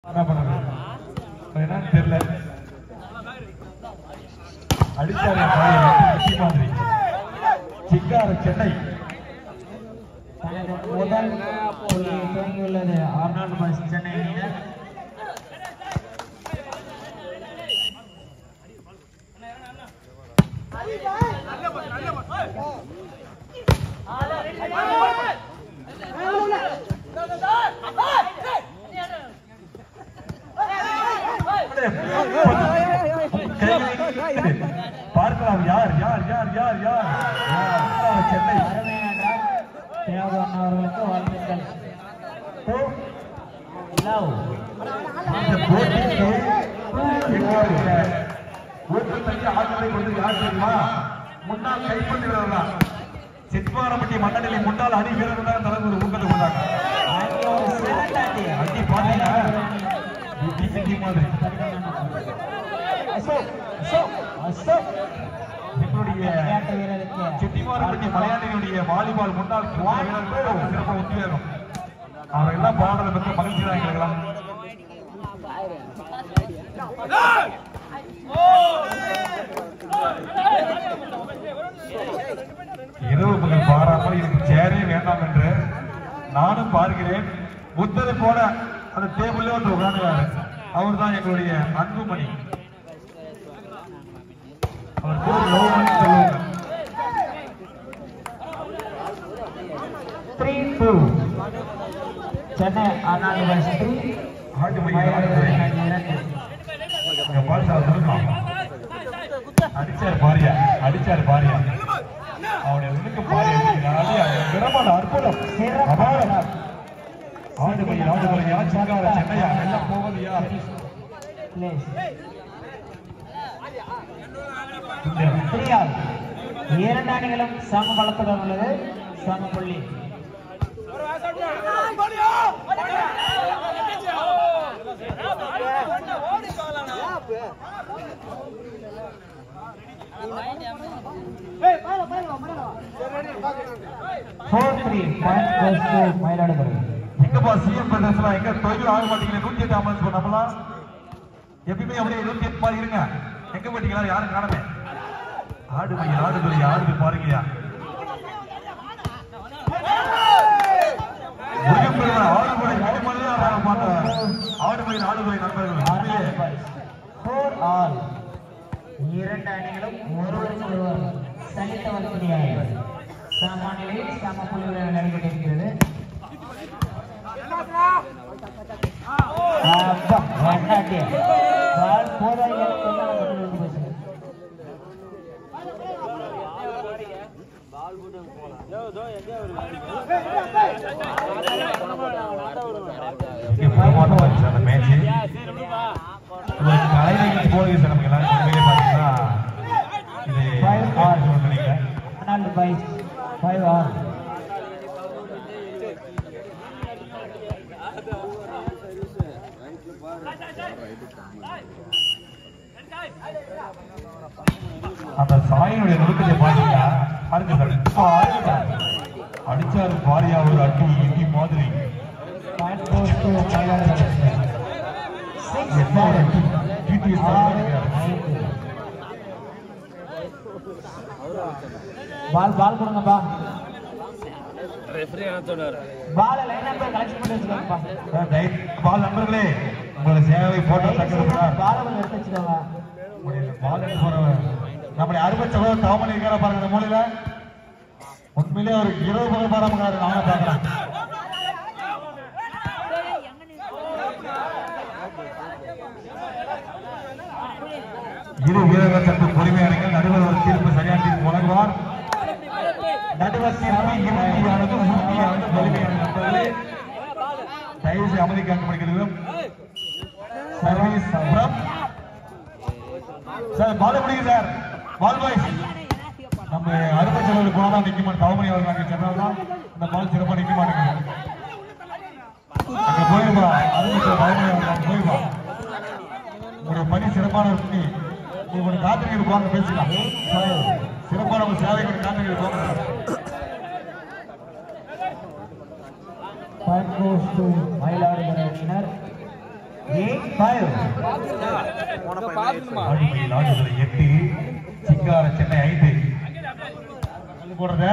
என்ன பண்ணது இப்ப என்னன்னு தெரியல அடிச்சாரு என் பையன், வெற்றி மாதிரி சிங்கார சென்னை தனது முதல் புள்ளி துவங்கியுள்ளது ஆர்னால்ட் பஸ் சென்னை அணியினர் பார்க்கலாம் யார் யார் யார் யார் யார் சிங்கார சென்னை அருமையான தேவன் அவர்களுக்கு வாழ்த்துக்கள் லவ் இந்த போட்டிக்கு எங்களுடைய ஊக்கத்தக்க ஆற்றலை கொண்டு யார் தெரியுமா முன்னாள் கைப்பற்றி வீரர்கள் சித்வாரப்பட்டி மண்டலிலே முன்னாள் அணி வீரர்கள் தான் தலைவர் ஒரு ஊக்கத்தை கொடுத்தாங்க அடி பாத்தீங்கன்னா டிபிடி மாதிரி அசோக் அசோக் அசோக் எங்களுடைய விளையாட்டு வீரருக்கு செட்டிமாரப்பட்டி மலையாளிகளுடைய வாலிபால் முன்னாள் வீரர்கள் சிறப்பாக உத்வேகம் அவர்கள் எல்லாம் பாடல பெற்ற மகிழ்ச்சி தான் எங்களுக்கெல்லாம் இரவு பகல் பாராமல் எனக்கு சேரே வேண்டாம் என்று நானும் பார்க்கிறேன் புத்தரை போல அந்த டேபிள்ல வந்து உட்கார்ந்துறாரு அவர் தான் எங்களுடைய அன்புமணி அவர் பேர் லோகமணி சொல்லுவாங்க த்ரீ டூ சென்னை ஆர்னால்ட் பஸ் த்ரீ ஆட்டுமணி ஆடுதுறை. எங்க பால்சா சொல்லுங்க அடிச்சார் பாரியா அடிச்சார் பாரியா அவனுடைய நுணுக்கு பாரியா விரமான அற்புதம் அபாரம் ஆண்டுமணி ஆண்டுமணி யாச்சிங்கார சென்னையா எல்லாம் போவது யார் பிளேஸ் இந்த த்ரீ ஆல் இரண்டு அணிகளும் சம பலத்துடன் உள்ளது சம புள்ளி four three point goes to Mayiladuthurai எங்கப்பா சிஎம் பிரதர்ஸ்லாம் எங்க தொழில் ஆக மாட்டீங்க நூத்தி எட்டு ஆம்புலன்ஸ் பண்ணலாம் எப்பயுமே அப்படியே நூத்தி எட்டு மாதிரி இருங்க எங்க போட்டீங்களா யாரும் காணமே ஆடு மயில் ஆடு துறை ஆடுது பாருங்கயா முருகன் பெருமாள் ஆடு துறை கடுமலையே ஆட மாட்டார் ஆடு மயில் ஆடு துறை நண்பர்கள் உண்மையிலே ஃபோர் ஆல் இரண்டு அணிகளும் ஒருவருக்கு ஒருவர் சலித்தவர் கிடையாது சமநிலையில் சம புள்ளியுடன் விளையாடி கொண்டிருக்கிறது அப்பா, வண்ணாட்டி. பால் போதாது எனக்கு என்ன பதில் வந்து போச்சு. இங்கே பிரமாதமா இருந்துச்சு அந்த மேட்ச் ஒரு கலை நிகழ்ச்சி போகுது சார் நமக்கு எல்லாரும் உண்மையிலே பார்த்தீங்கன்னா இது Five all. நினைக்கிறேன் Arnold by five all. அந்த சாயினுடைய நுணுக்கத்தை பாத்தீங்கன்னா பாருங்க சார் இப்போ ஆடிட்டார். அடிச்சாரு பாரியா ஒரு அடி இடி மாதிரி Point goes to Mayiladuthurai. Six என்ன ஒரு அடி டிடிஎஸ் ஆறு, ஐந்து. பால் பால் கொடுங்கப்பா பால் லைன் நம்பர் கலெக்ஷன் பண்ணி வச்சுக்கோங்கப்பா பால் நண்பர்களே உங்களுடைய சேவை போட்டோ தக்கணும் பாலை கொஞ்சம் எடுத்து வச்சுக்கோங்க பால் எடுத்து போறவன் நம்முடைய அருமை சகோதரர் தாமரை இருக்கார பாருங்க இந்த மூலையில உண்மையிலே ஒரு இருபது பக்கம் பாராமக்காரர் நானும் பாக்குறேன் இரு வீரர்கள் சற்று பொறுமையானீர்கள் நடுவர் ஒரு தீர்ப்பு சரியான தீர்ப்பு வழங்குவார் நடுவர் தீர்ப்பு இறுதியானது உறுதியானது வலிமையானது நண்பர்களே தயவு செய்து அமைதி காக்க முடிக்கிறோம் சர்வீஸ் ஃப்ரம் சார் பால் பிடிங்க சார் பால் பாய்ஸ் நம்ம அருமை செலவில் போனா தான் நிக்க மாட்டோம் தவமணி அவர்கள் அங்கே சென்றால் இந்த பால் சிறப்பாக நிக்க மாட்டேங்குது அங்க போயிருப்பா அருமை செலவு தவமணி அவர்கள் அங்க போயிருப்பா உங்களுடைய பணி சிறப்பான இருக்கு நீங்க கொஞ்சம் காத்திரிக்கிட்டு போங்க பேசிக்கலாம் சிறப்பான ஒரு சேவை கொஞ்சம் காத்திரிக்கிட்டு போங்க Point goes to மயிலாடுதுறை அணியினர் எயிட் ஃபைவ் ஆடுமையில் ஆடுதுறை எட்டு சிங்கார சென்னை ஐந்து கல்லு போடுறத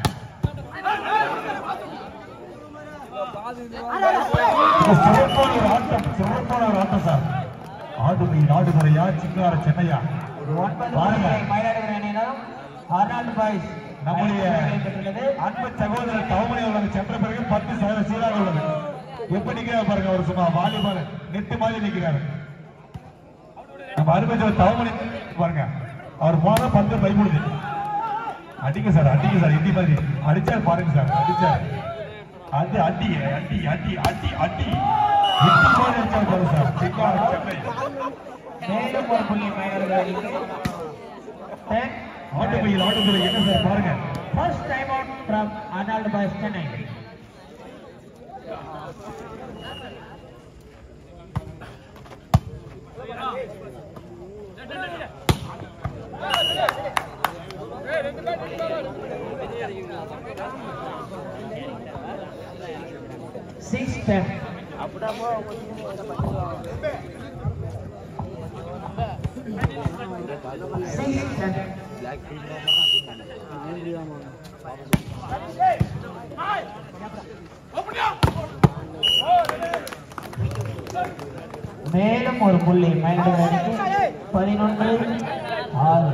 சிறப்பான ஒரு ஆட்டம் சிறப்பான ஒரு ஆட்டம் சார் ஆடுமையில் ஆடுதுறையா சிங்கார சென்னையா ஒன்பது பாருங்க. புள்ளிகளை மயிலாடுதுறை அணியினரும் அர்னால்டு பாய்ஸ் நம்முடைய புள்ளிகளை பெற்றுள்ளது அன்பு சகோதரர் தவமணி அவர்கள் சென்ற பிறகு பத்து சதவீத சீராக உள்ளது எப்படி நிக்கிறார் பாருங்க அவர் சும்மா வாலிபால் நெட்டு மாதிரி நிக்கிறாரு நம்ம அருமை சகோதரர் தவமணி பாருங்க அவர் போனா பந்து பயப்படுது அடிங்க சார் அடிங்க சார் இந்தி மாதிரி அடிச்சார் பாருங்க சார் அடிச்சார் அது அடி அடி அடி அடி அடி இந்தி மாதிரி அடிச்சார் பாருங்க சார் சிங்கார சென்னை மேலும் ஒரு புள்ளி மயிலாடுதுறை அணிக்கு Ten. ஆட்டுமையில் ஆடுதுறை என்ன சார் பாருங்க First time out from Arnold Boys Chennai. Six ten. Six ten. மேலும் ஒரு புள்ளி மயிலாடுதுறை அணிக்கு பதினொன்று ஆறு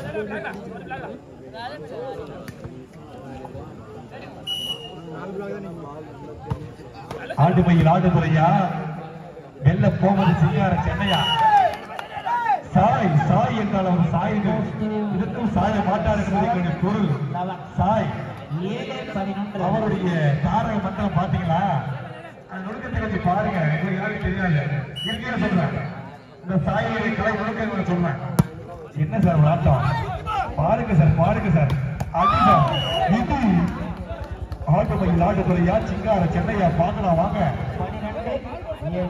ஆடுமையில் ஆடுதுறையா வெல்ல போவது சிங்கார சென்னையா சாய் சாய் என்றால் அவர் சாய்கள் இதற்கும் சாய மாட்டார் என்பதை பொருள் லெவன் சாய் ஏழு பதினொன்று அவருடைய தாரக மந்திரம் பாத்தீங்களா அந்த நுணுக்கத்தை கொஞ்சம் பாருங்க உங்களுக்கு யாரும் தெரியாது இருக்கே சொல்றேன் இந்த சாயியை கலை நுணுக்கங்களை சொல்றேன் என்ன சார் ஒரு ஆட்டம் பாருங்க சார் பாருங்க சார் அடி சார் இது ஆட்டுமையில் ஆட்டுத்துறையா சிங்கார சென்னையா பார்க்கலாம் வாங்க பன்னிரெண்டு ஏழு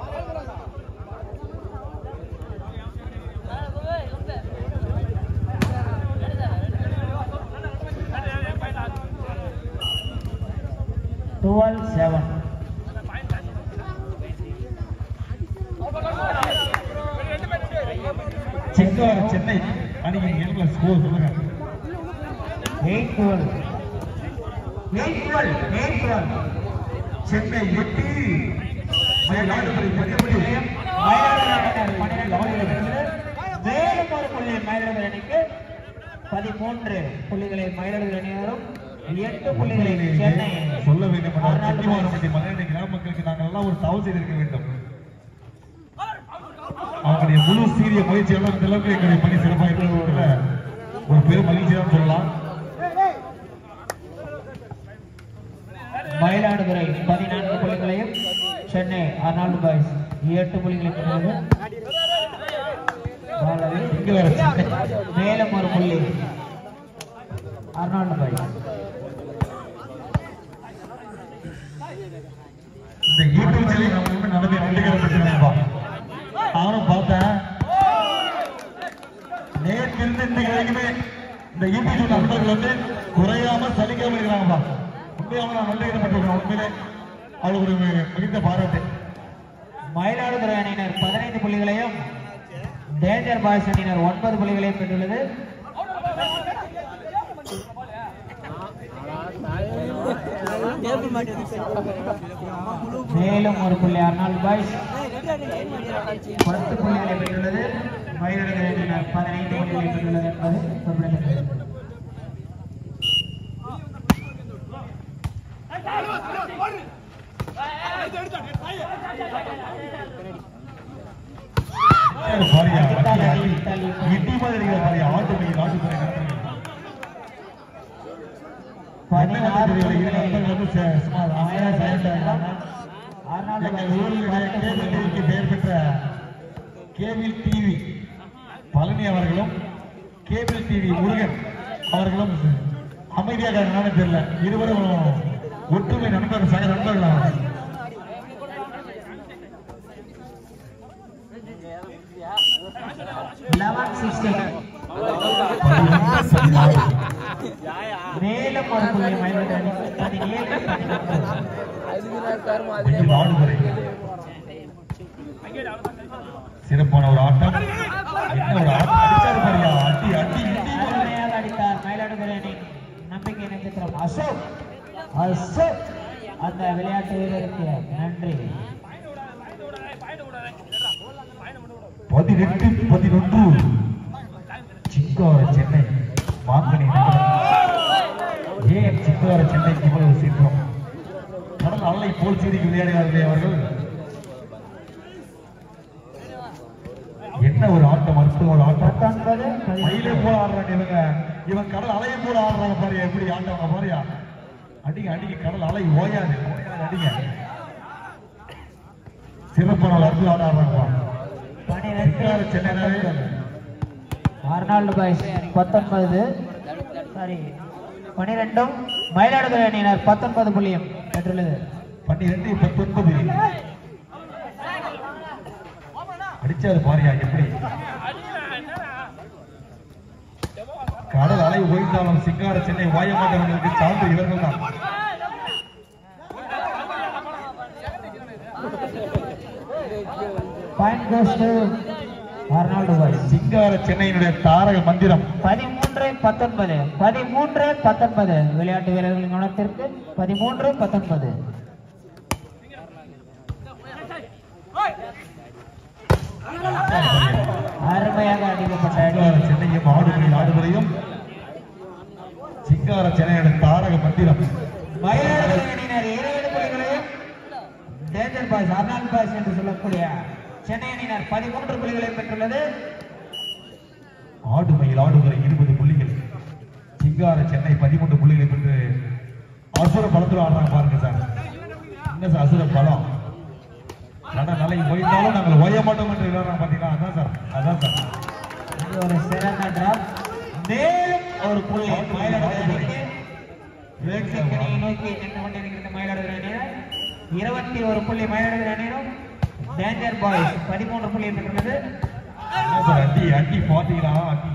டுவெல் செவன் சிங்கார சென்னை அணியின் எண்களை ஸ்கோர் சொல்லுங்க eight twelve eight twelve eight twelve Chennai எட்டு மயிலாடுதுறை பத்தொன்பது. மேலும் ஒரு புள்ளி மயிலாடுதுறை அணிக்கு பதிமூன்று புள்ளிகளை மயிலாடுதுறை அணியினரும் எட்டு புள்ளிகளை சென்னை சொல்ல வேண்டும் என்றால் அர்னால்டு கன்னிமாரம்பட்டி மலையாள கிராம மக்களுக்கு நாங்கள் எல்லாம் ஒரு தவறு செய்திருக்க வேண்டும் அவங்களுடைய முழு சீரிய முயற்சி எல்லாம் இந்த அளவுக்கு எங்களுடைய பணி சிறப்பாக இருக்கிறதுல ஒரு பெரும் மகிழ்ச்சி தான் சொல்லலாம் மயிலாடுதுறை பதினான்கு புள்ளிகளையும் சென்னை அர்னால்டு பாய்ஸ் எட்டு புள்ளிகளை பெற்றது பாலவி. இங்க வேற சென்னை மேலும் ஒரு புள்ளி அர்னால்டு பாய்ஸ் இந்த யூடியூப் சேனல் நம்ம வந்து நடந்து நன்றிகரப்பட்டிருப்பா நானும் பார்த்தேன் நேற்றிருந்து இன்னைக்கு வரைக்குமே இந்த யூடியூப் நண்பர்கள் வந்து குறையாம சலிக்காம இருக்கிறாங்கப்பா உண்மையாம நான் நன்றிகரப்பட்டிருக்கேன் உண்மையிலே அவளுக்கு ஒரு மிகுந்த பாராட்டு மயிலாடுதுறை அணியினர் பதினைந்து புள்ளிகளையும் டேஞ்சர் பாய்ஸ் அணியினர் ஒன்பது புள்ளிகளையும் பெற்றுள்ளது மேலும் ஒரு புள்ளி அர்னால்டு பாய்ஸ் பத்து புள்ளிகளை பெற்றுள்ளது மயிலாடுதுறை அணியினர் பதினைந்து புள்ளிகளை பெற்றுள்ளது என்பது குறிப்பிடத்தக்கது பாரியா இட்டி மாதிரி இருக்கிற பாரியா ஆட்டு போய் ஆட்டு போய் பதினாறு இரு புள்ளிகளை நண்பர்கள் வந்து சே- சும்மா அமைதியா silent ஆ இருக்காங்க. அர்னால்டு எங்கள் பாய்ஸ் ஊரில் பத்து கேபிள் புள்ளிகளை டிவிக்கு பெயர் பெற்ற கேபிள் டிவி பழனி அவர்களும் கேபிள் டிவி முருகன் அவர்களும் அமைதியாக என்னன்னு தெரியல இருவரும் ஒற்றுமை நண்பர்கள் சக நண்பர்கள் அவங்க. லெவன் சிக்ஸ்டீன் மேலும் ஒரு புள்ளி மயிலாடுதுறை அணிக்கு பதினேழு பதினொன்று இது ஆடுதுறை சிறப்பான ஒரு ஆட்டம் என்ன ஒரு ஆட்டம் அடிச்சாரு பாரியா அடி அடி இடி அருமையாக அடித்தார் மயிலாடுதுறை அணி நம்பிக்கை நட்சத்திரம் அசோக் அசோக் அந்த விளையாட்டு வீரருக்கு நன்றி பதினெட்டு பதினொன்று சிங்கார சென்னை மாங்கனி ஏன் சிங்கார சென்னைக்கு இவ்வளவு சீக்கிரம் கடல் அலை போல் சீரிக்கு விளையாடுகிறார்களே அவர்கள் என்ன ஒரு ஆட்டம் அற்புதம் ஒரு ஆட்டம் பத்தொன்பது மயிலே பதினொன்று. போல ஆடுறாங்க இவங்க இவன் கடல் அலையை போல ஆடுறாங்க பாரு எப்படி ஆண்டவங்க பாரியா அடிங்க அடிங்க கடல் அலை ஓயாது ஓயாது, அடிங்க சிறப்பான ஒரு அற்புதம் ஆட ஆடுறாங்கப்பா பனிரெண்டு சிங்கார சென்னை அர்னால்டு பாய்ஸ் பத்தொன்பது சாரி பனிரெண்டும் மயிலாடுதுறை அணியினர் பத்தொன்பது புள்ளியும் பெற்றுள்ளது பன்னிரெண்டு பத்தொன்பது அடிச்சாரு பாரியா எப்படி கடல் அலை ஓய்ந்தாலும் சிங்கார சென்னை ஓய மாட்டவர்களுக்கு சார்ந்து இவர்கள் தான் point goes to Arnold boys Singara சென்னையினுடைய தாரக மந்திரம் பதிமூன்று பத்தொன்பது பதிமூன்று பத்தொன்பது விளையாட்டு வீரர்களின் கவனத்திற்கு பதிமூன்று பத்தொன்பது அருமையாக அடிக்கப்பட்ட அடி சிங்கார சென்னையும் ஆடுபுரி ஆடுவதையும் சிங்கார சென்னையுடைய தாரக மந்திரம் மயிலாடுதுறை அணியினர் இருபது புள்ளிகளையும் டேஞ்சர் பாய்ஸ் அர்னால் பாய்ஸ் என்று சொல்லக்கூடிய சென்னை அணியினர் பதிமூன்று புள்ளிகளையும் பெற்றுள்ளது ஆடுமையில் ஆடுவரை இருபது புள்ளிகள் சிங்கார சென்னை பதிமூன்று புள்ளிகளை பெற்று அசுர பலத்தில் ஆடுறாங்க பாருங்க சார் என்ன சார் அசுர பலம் கடல் அலை ஓய்ந்தாலும் நாங்கள் ஓய மாட்டோம் என்று விளையாடுறாங்க பாத்தீங்களா அதான் சார் அதான் சார் இது ஒரு சிறந்த டிராப் மேலும் ஒரு புள்ளி மயிலாடுதுறை அணிக்கு வெற்றி அணியை நோக்கி நின்று கொண்டிருக்கிற மயிலாடுதுறை அணியினர் இருபத்தி ஒரு புள்ளி மயிலாடுதுறை அணியிலும் டேஞ்சர் பாய்ஸ் பதிமூன்று புள்ளியை பெற்றுள்ளது என்ன சார் அடி அடி பாத்தீங்களா அடி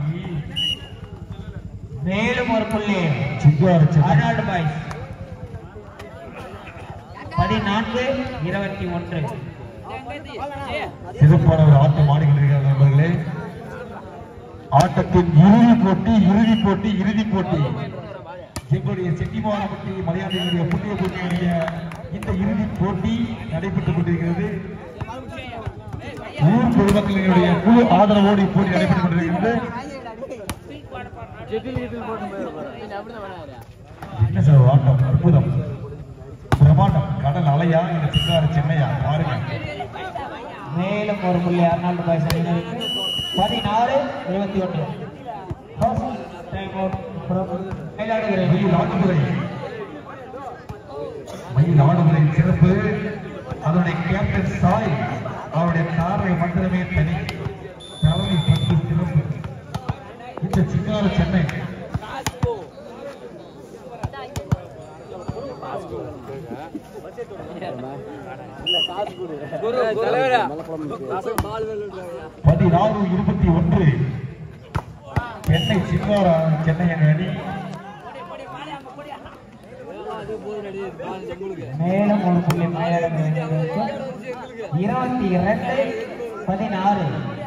மேலும் ஒரு புள்ளி சிங்கார சென்னை அர்னால்டு பாய்ஸ் பதினான்கு இருபத்தி ஒன்று சிறப்பான ஒரு ஆட்டம் ஆடிக்கொண்டிருக்கிறார் நண்பர்களே ஆட்டத்தின் இறுதி போட்டி இறுதி போட்டி இறுதி போட்டி எங்களுடைய செட்டிமானப்பட்டி மலையாளிகளுடைய புண்ணிய போட்டியுடைய இந்த இறுதி போட்டி நடைபெற்றுக் கொண்டிருக்கிறது ஊர் பொதுமக்களினுடைய முழு ஆதரவோடு இப்போட்டி நடைபெற்றுக் கொண்டிருக்கிறது என்ன சார் ஒரு ஆட்டம் அற்புதம் பிரமாண்டம் கடல் அலையா இந்த சிங்கார சென்னையா பாருங்க மேலும் ஒரு புள்ளி அர்னால்டு பாய்ஸ் அணியினருக்கு பதினாறு இருபத்தி ஒன்று டைம் அவுட் மயிலாடுதுறை மயில் ஆடுதுறை மயில் ஆடுதுறை சிறப்பு அதனுடைய கேப்டன் சாய் அவருடைய தாரை மந்திரமே தனி தலைமை பத்து சிறப்பு இந்த சிங்கார சென்னை பதினாறு இருபத்தி ஒன்று சென்னை சிங்கார சென்னை அணி மேலும் ஒரு புள்ளி மயிலாடுதுறை அணியினருக்கு இருபத்தி இரண்டு பதினாறு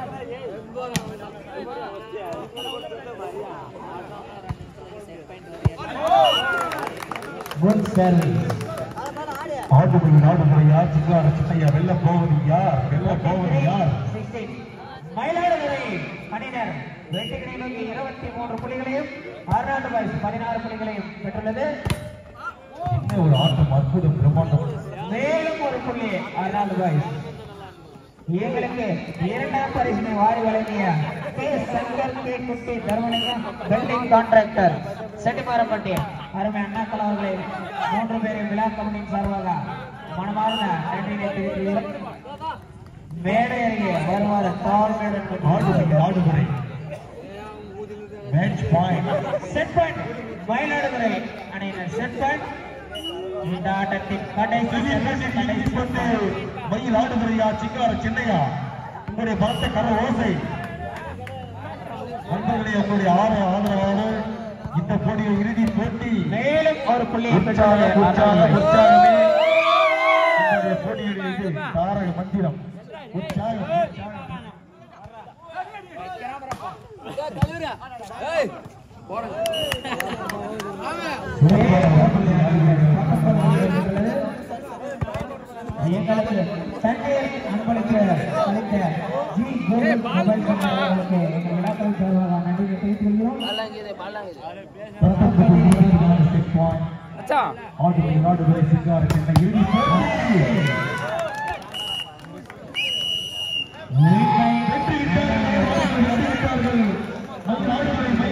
குட் சர்வீஸ் ஆடுபுரி நாடுமுறையா சிங்கார சின்னையா வெல்ல போவது யார் வெல்ல போவது யார் மயிலாடுதுறை அணியினர் வெற்றிகளை நோக்கி இருபத்தி மூன்று புள்ளிகளையும் அர்னால்டு பாய்ஸ் பதினாறு புள்ளிகளையும் பெற்றுள்ளது என்ன ஒரு ஆட்டம் அற்புதம் பிரம்மாண்டம் மேலும் ஒரு புள்ளி அர்னால்டு பாய்ஸ் எங்களுக்கு இரண்டாம் பரிசினை வாரி வழங்கிய கே சங்கர் கே குட்டி தர்மலிங்கம் பில்டிங் கான்ட்ராக்டர் செட்டிமாரப்பட்டி அருமை அண்ணாக்கள் அவர்களை மூன்று பேரின் விழா கமிட்டியின் சார்பாக மனமார்ந்த நன்றியை தெரிவித்துள்ளோம் மேடை அருகே வருவார் தாழ்மையுடன் ஆடுபுரி நாடுமுறை match point set point Mayiladuthurai அணியினர் செட் பாயிண்ட் இந்த ஆட்டத்தின் கடைசி கடைசி மயில் ஆடுதுறையா சிங்கார சின்னையா உங்களுடைய பலத்த கர ஓசை நண்பர்களே உங்களுடைய ஆறு ஆதரவோடு இந்த போட்டியில் இறுதி போட்டி மேலும் ஒரு புள்ளியை உற்சாக பெற்றுள்ளது உற்சாக அர்னால்டு பாய்ஸ். உற்சாகமே இன்றைய போட்டியுடைய இது தாரக மந்திரம் உற்சாகம், உற்சாகம். எங்களுக்கு சண்டையை அன்பளிக்க அளித்த ஜி கோவில் மொபைல் சென்டர் அவர்களுக்கு எங்கள் விழாக்கள் சார்பாக நன்றி தெரிவித்துக் கொள்கிறோம் Six point. ஆடுமை நாடுகளை சிங்காரத்தின் இறுதி வெற்றி விட்டார்கள் வெற்றி விட்டார்கள் நம் நாடுகளை